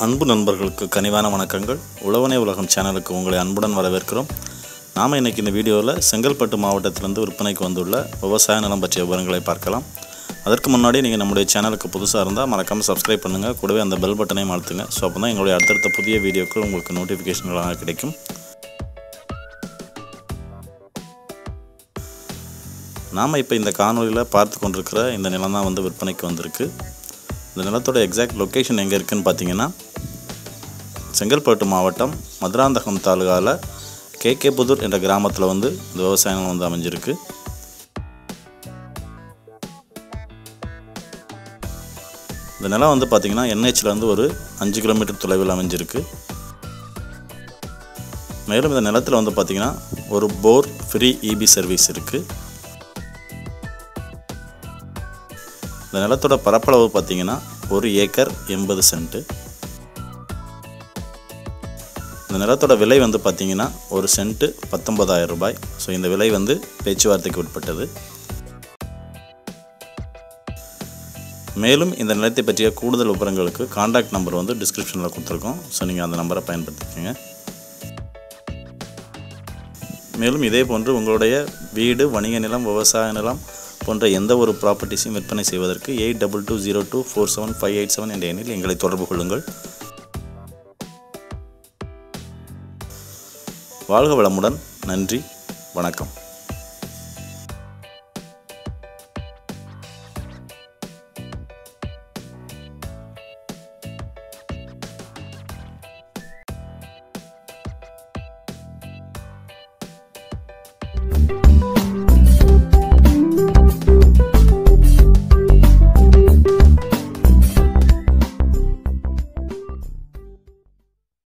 அன்பு நண்பர்களுக்கு கனிவான வணக்கங்கள் உழவனே உலகம் சேனலுக்கு உங்களை அன்புடன் வரவேற்கிறோம் நாம் இன்னைக்கு இந்த வீடியோவில் செங்கல்பட்டு மாவட்டத்திலிருந்து விற்பனைக்கு வந்துள்ள விவசாய நிலம் பற்றிய விவரங்களை பார்க்கலாம் அதற்கு முன்னாடி நீங்கள் நம்முடைய சேனலுக்கு புதுசாக இருந்தால் மறக்காமல் சப்ஸ்கிரைப் பண்ணுங்கள் கூடவே அந்த பெல் பட்டனையும் அழுத்துங்க ஸோ அப்போ தான் எங்களுடைய அடுத்தடுத்த புதிய வீடியோக்கள் உங்களுக்கு நோட்டிஃபிகேஷன்களாக கிடைக்கும் நாம் இப்போ இந்த காணொலியில் பார்த்து கொண்டிருக்கிற இந்த நிலம் தான் வந்து விற்பனைக்கு வந்திருக்கு இந்த நிலத்தோட எக்ஸாக்ட் லொக்கேஷன் எங்கே இருக்குன்னு பார்த்தீங்கன்னா செங்கல்பட்டு மாவட்டம் மதுராந்தகம் தாலுகாவில் கேகேபுதூர் என்ற கிராமத்தில் வந்து இந்த விவசாய நிலம் வந்து அமைஞ்சிருக்கு இந்த நிலம் வந்து பார்த்திங்கன்னா என்ஹெச்லேருந்து ஒரு அஞ்சு கிலோமீட்டர் தொலைவில் அமைஞ்சிருக்கு மேலும் இந்த நிலத்தில் வந்து பார்த்திங்கன்னா ஒரு போர் ஃப்ரீ இபி சர்வீஸ் இருக்குது இந்த நிலத்தோட பரப்பளவு பார்த்தீங்கன்னா ஒரு ஏக்கர் எண்பது சென்ட்டு இந்த நிலத்தோட விலை வந்து பார்த்தீங்கன்னா ஒரு சென்ட்டு பத்தொன்பதாயிரம் ரூபாய் ஸோ இந்த விலை வந்து பேச்சுவார்த்தைக்கு உட்பட்டது மேலும் இந்த நிலத்தை பற்றிய கூடுதல் விவரங்களுக்கு காண்டாக்ட் நம்பர் வந்து டிஸ்கிரிப்ஷனில் கொடுத்துருக்கோம் ஸோ நீங்கள் அந்த நம்பரை பயன்படுத்திக்கோங்க மேலும் இதே போன்று உங்களுடைய வீடு வணிக நிலம் விவசாய நிலம் போன்ற எந்த ஒரு ப்ராப்பர்ட்டிஸையும் விற்பனை செய்வதற்கு eight double two zero two four seven five eight seven என்ற எண்ணில் எங்களை தொடர்பு கொள்ளுங்கள் வாழ்க வளமுடன் நன்றி வணக்கம்